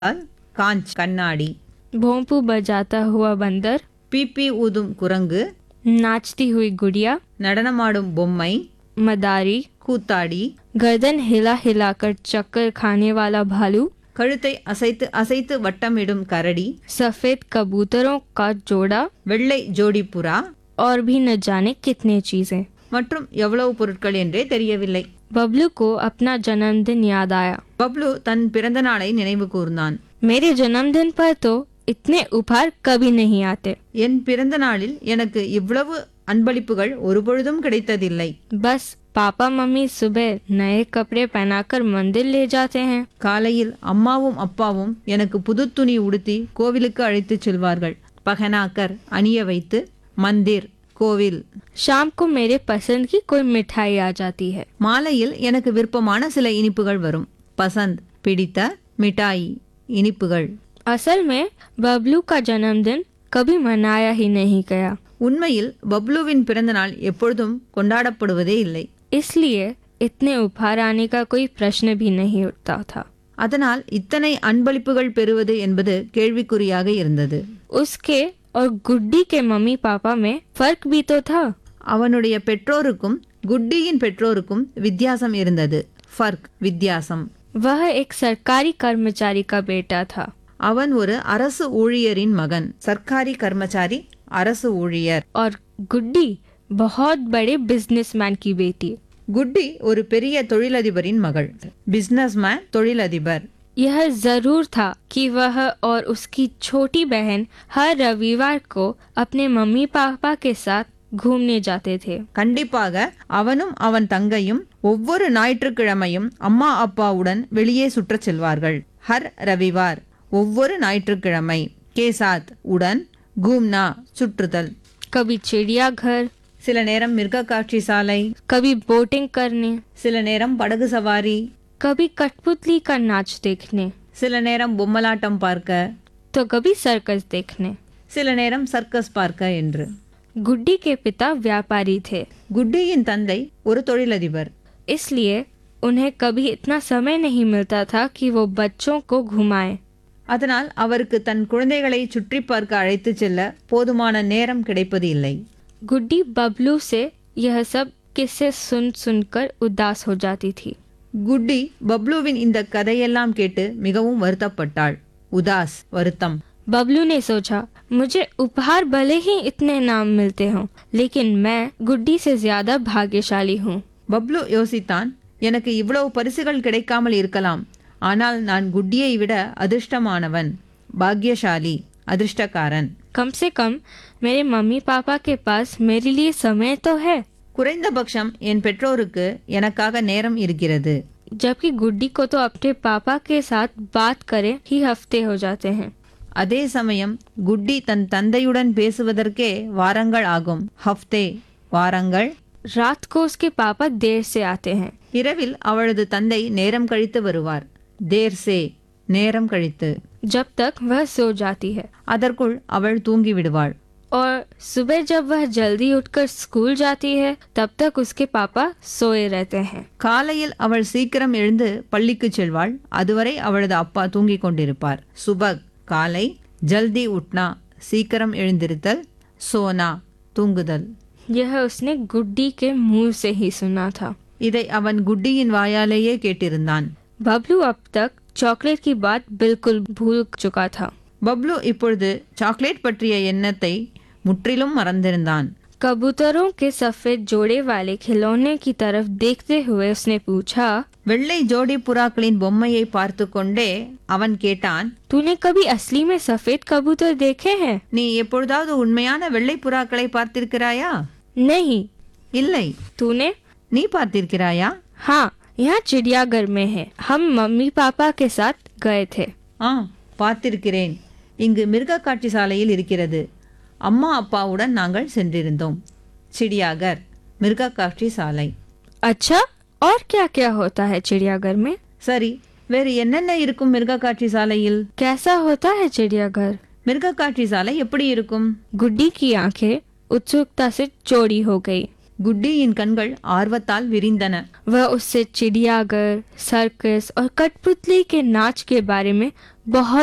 conch கண்ணாடி भोंपू बजाता हुआ बंदर பீப்பி ஊதும் குரங்கு नाचती हुई गुड़िया நடனமாடும் பொம்மை मदारी கூத்தாடி गर्दन हिला हिलाकर चक्कर खाने वाला भालू கழுத்தை அசைத்து அசைத்து வட்டமிடும் கரடி सफेद कबूतरों का जोड़ा வெள்ளை ஜோடி புறா और भी न जाने कितने चीजें மற்றும் எவ்வளவு பொருட்கள் என்றே தெரியவில்லை बबलू को अपना जन्मदिन याद आया பப்ளு தன் பிறந்த நாளை நினைவு கூர்ந்தான் मेरे जन्मदिन पर तो इतने उपहार कभी नहीं आते என் பிறந்த நாளில் எனக்கு இவ்வளவு அன்பளிப்புகள் ஒருபொழுதும் கிடைத்ததில்லை बस पापा मम्मी सुबह नए कपड़े पहनाकर मंदिर ले जाते हैं காலையில் அம்மாவும் அப்பாவும் எனக்கு புது துணி உடுத்தி கோவிலுக்கு அழைத்துச் செல்வார்கள் பகனாக்கர் அணிய வைத்து மந்திர் கோவில் शाम को मेरे पसंद की कोई मिठाई आ जाती है மாலையில் எனக்கு விருப்பமான சில இனிப்புகள் வரும் பசந்த் பிடித்த மிட்டாய் இனிப்புகள் असल में बबलू का जन्मदिन कभी मनाया ही नहीं गया உண்மையில் பப்ளுவின் பிறந்த நாள் எப்பொழுதும் கொண்டாடப்படுவதே இல்லை इसलिए इतने उपहार आने का कोई प्रश्न भी नहीं उठता था அதனால் இத்தனை அன்பளிப்புகள் பெறுவது என்பது கேள்விக்குறியாக இருந்தது उसके और गुड्डी के मम्मी पापा में फर्क भी तो था அவனுடைய பெற்றோருக்கும் குட்டியின் பெற்றோருக்கும் வித்தியாசம் இருந்தது ஃபர்க் வித்தியாசம் वह एक सरकारी कर्मचारी का बेटा था அவன் ஒரு அரசு ஊழியரின் மகன் சர்க்காரி கர்மச்சாரி அரசு ஊழியர் और गुड्डी बहुत बड़े बिजनेसमैन की बेटी குட்டி ஒரு பெரிய தொழிலதிபரின் மகள் பிசினஸ்மேன் தொழிலதிபர் यह जरूर था कि वह और उसकी छोटी बहन हर रविवार को अपने मम्मी पापा के साथ घूमने जाते थे கண்டிப்பாக அவனும் அவன் தங்கையும் ஒவ்வொரு ஞாயிற்றுக்கிழமையும் அம்மா அப்பாவுடன் வெளியே சுற்றச் செல்வார்கள் ஹர் ரவிவார் ஒவ்வொரு ஞாயிற்றுக்கிழமை கேசாத் உடன் கூம்னா சுற்றுதல் कभी चिड़ियाघर சில நேரம் மிருக காட்சி சாலை कभी बोटिंग करने சில நேரம் படகு சவாரி कभी कठपुतली का नाच देखने சில நேரம் பொம்மலாட்டம் பார்க்க तो कभी सर्कस देखने சில நேரம் சர்க்கஸ் பார்க்க என்று गुड्डी के पिता व्यापारी थे குட்டியின் தந்தை ஒரு தொழிலதிபர் इसलिए उन्हें कभी इतना समय नहीं मिलता था कि वो बच्चों को घुमाएं அதனால் அவருக்கு தன் குழந்தைகளை சுற்றி பார்க்க அழைத்துச் செல்ல போதுமான நேரம் கிடைப்பது இல்லை गुड्डी बबलू से यह सब किस्से सुन सुनकर उदास हो जाती थी குட்டி பப்ளுவின் இந்த கதையெல்லாம் கேட்டு மிகவும் வருத்தப்பட்டாள் உதாஸ் வருத்தம் बबलू ने सोचा मुझे उपहार भले ही इतने नाम मिलते हों लेकिन मैं गुड्डी से ज्यादा भाग्यशाली हूँ பப்ளு யோசித்தான் எனக்கு இவ்வளவு பரிசுகள் கிடைக்காமல் இருக்கலாம் ஆனால் நான் குட்டியை விட அதிர்ஷ்டமானவன் பாக்யசாலி அதிர்ஷ்டக்காரன் कम से कम मेरे मम्मी पापा के पास मेरे लिए समय तो है குறைந்தபட்சம் என் பெற்றோருக்கு எனக்காக நேரம் இருக்கிறது जबकि गुड्डी को तो अपने पापा के साथ बात करे ही हफ्ते हो जाते हैं அதே சமயம் குட்டி தன் தந்தையுடன் பேசுவதற்கே வாரங்கள் ஆகும் ஹஃப்தே வாரங்கள் रात को उसके पापा देर से आते हैं இரவில் அவளது தந்தை நேரம் கழித்து வருவார் தேர்சே நேரம் கழித்து जब तक वह सो जाती है அதற்குள் அவள் தூங்கி விடுவாள் और सुबह जब वह जल्दी उठकर स्कूल जाती है तब तक उसके पापा सोए रहते हैं காலையில் அவள் சீக்கிரம் எழுந்து பள்ளிக்கு செல்வாள் அதுவரை அவளது அப்பா தூங்கிக் கொண்டிருப்பார் சுபக் காலை ஜல்தி உட்னா சீக்கிரம் எழுந்திருத்தல் சோனா தூங்குதல் यह उसने गुड्डी के मुंह से ही सुना था இதை அவன் குட்டியின் வாயாலேயே கேட்டிருந்தான் बबलू अब तक चॉकलेट की बात बिल्कुल भूल चुका था பப்ளு இப்பொழுது சாக்லேட் பற்றிய எண்ணத்தை முற்றிலும் மறந்திருந்தான் कबूतरों के सफेद जोड़े वाले खिलौने की तरफ देखते हुए उसने पूछा வெள்ளை ஜோடி புறாக்களின் பொம்மையை பார்த்து கொண்டே அவன் கேட்டான் तूने कभी असली में सफेद कबूतर देखे हैं நீ எப்பொழுதாவது உண்மையான வெள்ளை புறாக்களை பார்த்திருக்கிறாயா नहीं இல்லை तूने நீ பார்த்திருக்கிறாயா हाँ यहाँ चिड़ियाघर में है हम मम्मी पापा के साथ गए थे ஆ பார்த்திருக்கிறேன் இங்கு மிருக காட்சி சாலையில் இருக்கிறது அம்மா அப்பாவுடன் நாங்கள் சென்றிருந்தோம் சிடியாகர் மிருக காட்சி சாலை अच्छा और क्या क्या होता है चिड़ियाघर में சரி வேறு என்னென்ன இருக்கும் மிருக காட்சி சாலையில் कैसा होता है चिड़ियाघर மிருக காட்சி சாலை எப்படி இருக்கும் गुड्डी की आंखें उत्सुकता से चौड़ी हो गई குட்டியின் கண்கள் ஆர்வத்தால் விரிந்தன वह उससे चिड़ियाघर सर्कस और कठपुतली के नाच के बारे में बहुत